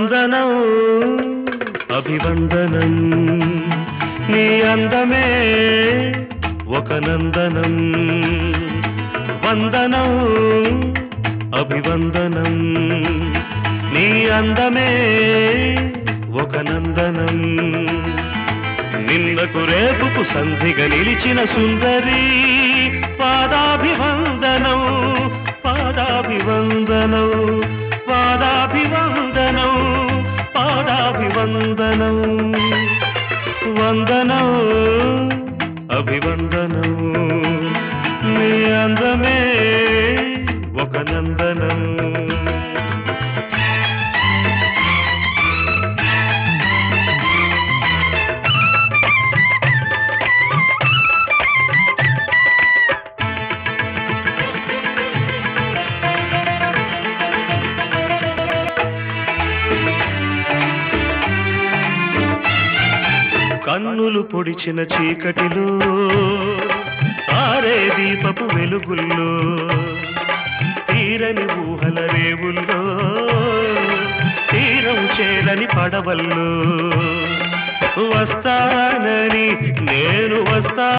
వందనం అభివందనం నీ అందమే ఒక నందనం వందనం అభివందనం నీ అందమే ఒక నందనం నిన్నకు రేపుకు సంధిగా నిలిచిన సుందరి పాదాభివందనం పాదాభివందనం పాదాభివందనం పాదాభివందనం వందనం అభివందనం నీ అందమే ఒక నందనం కన్నులు పొడిచిన చీకటిలో ఆరే దీపపు వెలుగుల్లో తీరని ఊహల రేవుల్లో తీరం చేరని పడవల్లో వస్తానని నేను వస్తా